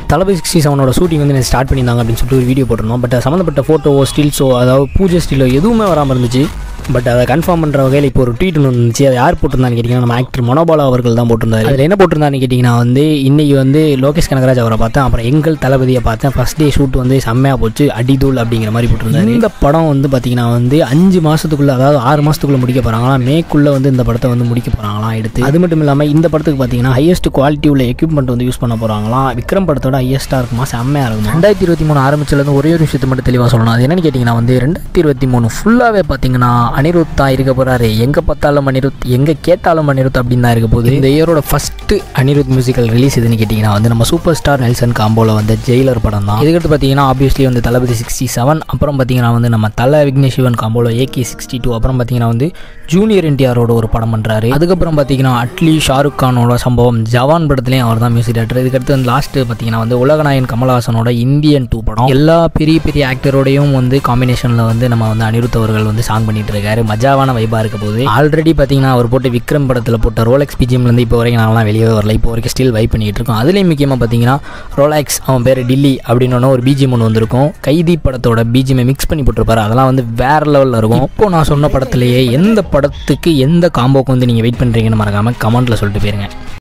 தளபதி sixty செவனோட shooting வந்து நேற்று start பண்ணியிருந்தாங்க அப்படின்னு சொல்லிட்டு ஒரு வீடியோ போட்டிருந்தோம் பட் சம்மந்தப்பட்ட ஃபோட்டோவோ ஸ்டில்ஸோ அதாவது பூஜை ஸ்டிலோ எதுவுமே வராமல் இருந்துச்சு பட் அதை கன்ஃபார்ம் பண்ணுற வகையில் இப்போ ஒரு ட்வீட் ஒன்று இருந்துச்சு அதை யார் போட்டிருந்தான்னு கேட்டிங்கன்னா நம்ம ஆக்டர் மனோபாலா அவர்கள் தான் போட்டிருந்தாரு அதில் என்ன போட்டிருந்தான்னு கேட்டிங்கன்னா வந்து இன்னைக்கு வந்து லோகேஷ் கனகராஜ் அவரை பார்த்தேன் அப்புறம் எங்கள் தளபதியை பார்த்தேன் ஃபஸ்ட் டே ஷூட் வந்து செம்மையாக போச்சு அடிதூள் அப்படிங்கிற மாதிரி போட்டிருந்தாரு இந்த படம் வந்து பார்த்தீங்கன்னா வந்து அஞ்சு மாதத்துக்குள்ளே அதாவது ஆறு மாதத்துக்குள்ளே முடிக்க போகிறாங்களாம் மேக்குள்ளே வந்து இந்த படத்தை வந்து முடிக்க போகிறாங்களாம் எடுத்து அது மட்டும் இல்லாமல் இந்த படத்துக்கு பார்த்தீங்கன்னா ஹையஸ்ட் குவாலிட்டி உள்ள எக்யூப்மெண்ட் வந்து யூஸ் பண்ண போகிறாங்களாம் விக்ரம் படத்தோட ஹையஸ்ட்டாக இருக்குமா செம்மையாக இருக்குமா ரெண்டாயிரத்தி இருபத்தி மூணு ஆரம்பிச்சதுலேருந்து ஒரே ஒரு விஷயத்தை மட்டும் தெளிவாக சொல்லணும் அது என்னன்னு கேட்டிங்கன்னா வந்து ரெண்டாயிரத்தி இருபத்தி மூணு ஃபுல்லாகவே பார்த்தீங்கன்னா அனிருத் தான் இருக்க போகிறாரு எங்கே பார்த்தாலும் அனிருத் எங்கே கேட்டாலும் அனிருத் அப்படின்னு தான் இருக்க போகுது இந்த இயரோட ஃபஸ்ட்டு அனிருத் மியூசிக்கல் ரிலீஸ் எதுன்னு கேட்டிங்கன்னா வந்து நம்ம சூப்பர் ஸ்டார் நெல்சன் காம்போவில் வந்து ஜெயிலர் படம் தான் இதுக்கடுத்து பார்த்தீங்கன்னா ஆப்வியஸ்லி வந்து தளபதி சிக்ஸ்டி செவன் அப்புறம் பார்த்தீங்கன்னா வந்து நம்ம தல விக்னேஷ் சிவன் காம்போவில் ஏகே சிக்ஸ்டி டூ அப்புறம் பார்த்தீங்கன்னா வந்து ஜூனியர் என்டிஆரோட ஒரு படம் பண்ணுறாரு அதுக்கப்புறம் பார்த்தீங்கன்னா அட்லி ஷாருக் கானோட சம்பவம் ஜவான் படத்துலேயும் அவர் தான் மியூசிக் டேரக்டர் இதுக்கடுத்து வந்து லாஸ்ட்டு பார்த்தீங்கன்னா வந்து உலகநாயகன் கமலஹாசனோட இந்தியன் டூ படம் எல்லா பெரிய பெரிய ஆக்டரோடையும் வந்து காம்பினேஷனில் வந்து நம்ம வந்து அனிருத் அவர்கள் வந்து சாங் பண்ணிட்டு இருக்காரு மஜாவான வைபாக இருக்க போது ஆல்ரெடி பார்த்தீங்கன்னா அவர் போட்டு விக்ரம் படத்தில் போட்ட ரோலெக்ஸ் பிஜிஎம்லேருந்து இப்போ வரைக்கும் நாங்களாம் வெளியே வரல இப்போ வரைக்கும் ஸ்டில் வைப் பண்ணிட்டு இருக்கோம் அதுலேயும் முக்கியமாக பார்த்தீங்கன்னா ரோலாக்ஸ் அவன் பேர் டில்லி அப்படின்னு ஒரு பிஜிஎம் ஒன்று வந்திருக்கும் கைதி படத்தோட பிஜிஎம் மிக்ஸ் பண்ணி போட்டிருப்பாரு அதெல்லாம் வந்து வேற லெவலில் இருக்கும் இப்போ நான் சொன்ன படத்துலேயே எந்த படத்துக்கு எந்த காம்போக்கு வந்து நீங்கள் வெயிட் பண்ணுறீங்கன்னு மறக்காமல் கமெண்ட்டில் சொல்லிட்டு போயிருங்க